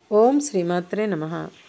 ఓం శ్రీమాత్రే నమ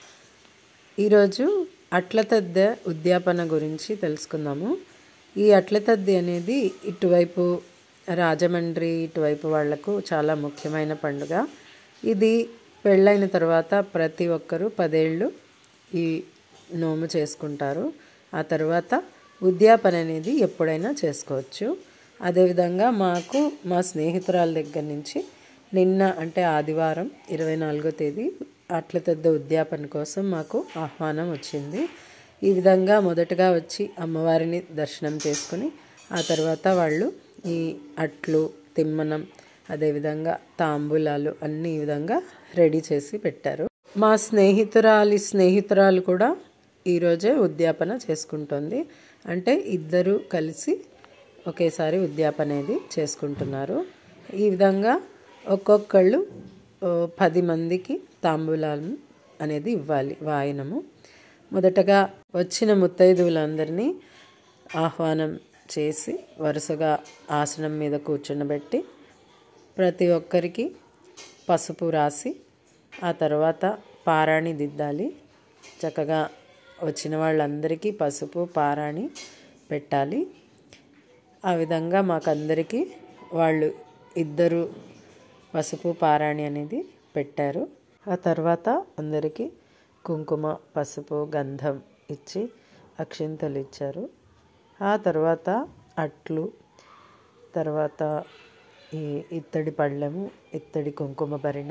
ఈరోజు అట్లతద్దె ఉద్యాపన గురించి తెలుసుకుందాము ఈ అట్లతద్ది అనేది ఇటువైపు రాజమండ్రి ఇటువైపు వాళ్లకు చాలా ముఖ్యమైన పండుగ ఇది పెళ్ళైన తర్వాత ప్రతి ఒక్కరూ పదేళ్ళు ఈ నోము చేసుకుంటారు ఆ తర్వాత ఉద్యాపన అనేది ఎప్పుడైనా చేసుకోవచ్చు అదేవిధంగా మాకు మా స్నేహితురాల దగ్గర నుంచి నిన్న అంటే ఆదివారం ఇరవై నాలుగో తేదీ అట్ల పెద్ద ఉద్యాపన కోసం మాకు ఆహ్వానం వచ్చింది ఈ విధంగా మొదటగా వచ్చి అమ్మవారిని దర్శనం చేసుకుని ఆ తర్వాత వాళ్ళు ఈ అట్లు తిమ్మనం అదేవిధంగా తాంబూలాలు అన్ని ఈ విధంగా రెడీ చేసి పెట్టారు మా స్నేహితురాలి స్నేహితురాలు కూడా ఈరోజే ఉద్యాపన చేసుకుంటుంది అంటే ఇద్దరు కలిసి ఒకేసారి ఉద్యాపన అనేది చేసుకుంటున్నారు ఈ విధంగా ఒక్కొక్కళ్ళు ఓ, పది మందికి తాంబూలాలు అనేది ఇవ్వాలి వాయనము మొదటగా వచ్చిన ముత్తైదువులందరినీ ఆహ్వానం చేసి వరుసగా ఆసనం మీద కూర్చుండబెట్టి ప్రతి ఒక్కరికి పసుపు రాసి ఆ తర్వాత పారాణి దిద్దాలి చక్కగా వచ్చిన వాళ్ళందరికీ పసుపు పారాణి పెట్టాలి ఆ విధంగా మాకందరికీ వాళ్ళు ఇద్దరు పసుపు పారాణి అనేది పెట్టారు ఆ తర్వాత అందరికీ కుంకుమ పసుపు గంధం ఇచ్చి అక్షింతలు ఇచ్చారు ఆ తర్వాత అట్లు తర్వాత ఈ ఇత్తడి పళ్ళెము ఇత్తడి కుంకుమ భరిణ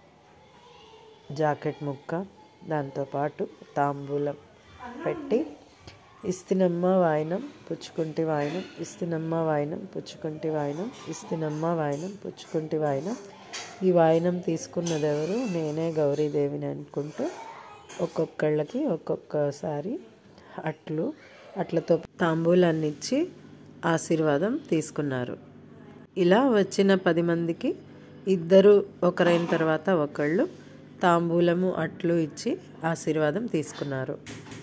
జాకెట్ ముక్క దాంతోపాటు తాంబూలం పెట్టి ఇస్తినమ్మ వాయనం పుచ్చుకుంటి వాయనం ఇస్తినమ్మ వాయనం పుచ్చుకుంటి వాయనం ఇస్తినమ్మ వాయనం పుచ్చుకుంటి వాయనం ఈ వాయనం తీసుకున్నది ఎవరు నేనే గౌరీదేవిని అనుకుంటూ ఒక్కొక్కళ్ళకి ఒక్కొక్కసారి అట్లు అట్లతో తాంబూలాన్ని ఇచ్చి ఆశీర్వాదం తీసుకున్నారు ఇలా వచ్చిన పది మందికి ఇద్దరు ఒకరైన తర్వాత ఒకళ్ళు తాంబూలము అట్లు ఇచ్చి ఆశీర్వాదం తీసుకున్నారు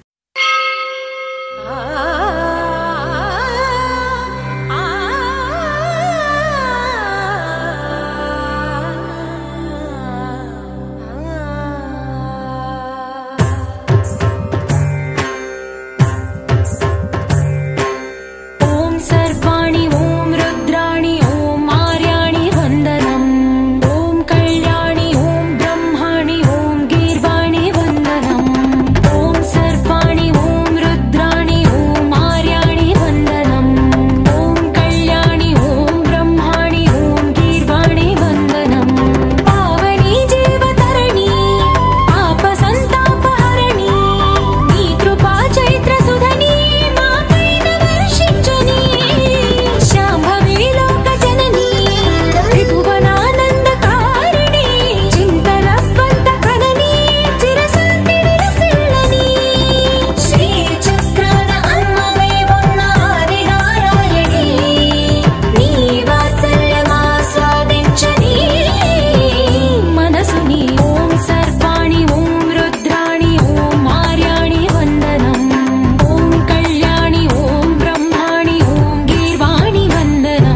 ॐ सर्वाणि ॐ रुद्राणि ॐ आर्याणि वन्दनम् ॐ कल्याणि ॐ ब्रह्माणि ॐ गीर्वाणि वन्दनम् ॐ सर्वाणि ॐ रुद्राणि ॐ आर्याणि वन्दनम् ॐ कल्याणि ॐ ब्रह्माणि ॐ गीर्वाणि वन्दनम् पावनी जीवतरणि पापसन्तापहरणि నీ కృపా చైత్ర సుధని మాపైన వర్షించుని శాంభవి లోక జనని త్రిభువనానందకారిణి చింతనస్వంత కనని చిరశాంతి విలసిల్లని శ్రీ చక్రాన అమ్మవై ఉన్న ఆది నారాయణి నీ వాత్సల్యమాస్వాదించని మనసుని ఓం సర్వాణి ఓం రుద్రాణి ఓం ఆర్యాణి వందనం ఓం కళ్యాణి ఓం బ్రహ్మాణి ఓం గీర్వాణి వందనం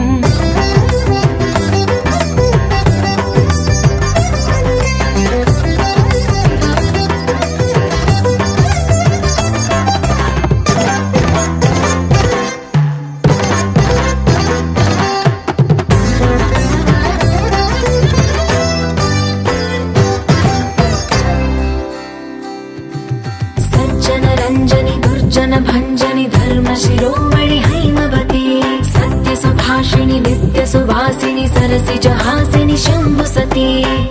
सज्जन रञ्जनि दुर्जन भञ्जनि धर्म शिरोमणि हैमवती सत्य सुभाषिणि नित्य सुवासिनि सरसि जहासिनि शम्भु सती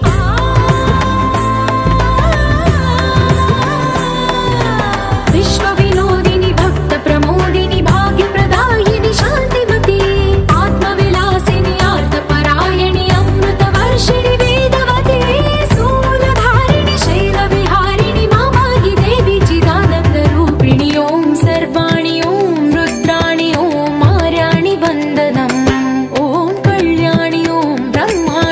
विश्वविनोदिनि भक्त प्रमोदिनि भाग्यप्रदायिनि शान्तिमती आत्मविलासिनि आर्तपरायणि अमृतवर्षिणि वेदवती स्थूलधारिणि शैलविहारिणि मामाहि देवि चिदानन्दरूपिणि ॐ सर्वाणि ॐ रुद्राणि ॐ आर्याणि वन्दनम् ॐ कल्याणि ॐ ब्रह्मा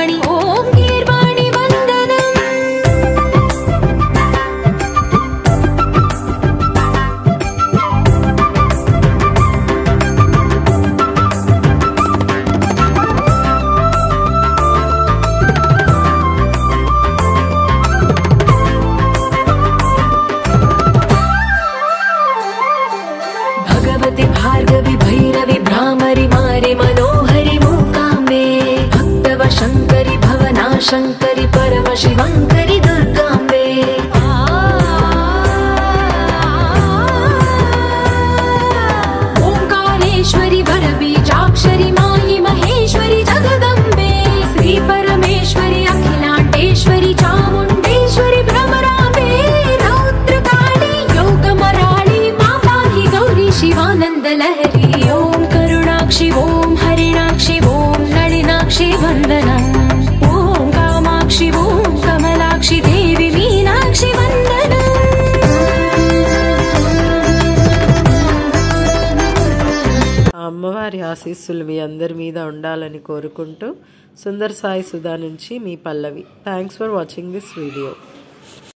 ఆశీస్సులు మీ అందరి మీద ఉండాలని కోరుకుంటూ సుందర్ సాయి సుధా నుంచి మీ Pallavi thanks for watching this video